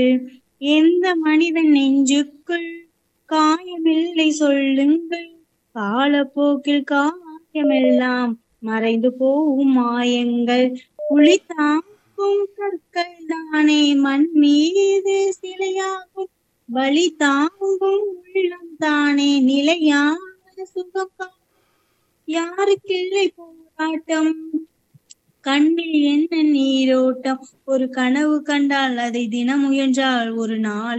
எந்த மனிதன் நெஞ்சுக்குள் காயமில்லை சொல்லுங்கள் காலப்போக்கில் காயமெல்லாம் மறைந்து போகும் மாயங்கள் புலி தாங்கும் கற்கள் தானே மண் மீது சிலையாகும் வழி தாங்கும் உள்ளம் தானே நிலையான சுகம் காணும். யாருக்கில்லை போராட்டம் கண்ணில் என்ன நீரோட்டம் ஒரு கனவு கண்டால் அதை தினம் முயன்றால் ஒரு நாள்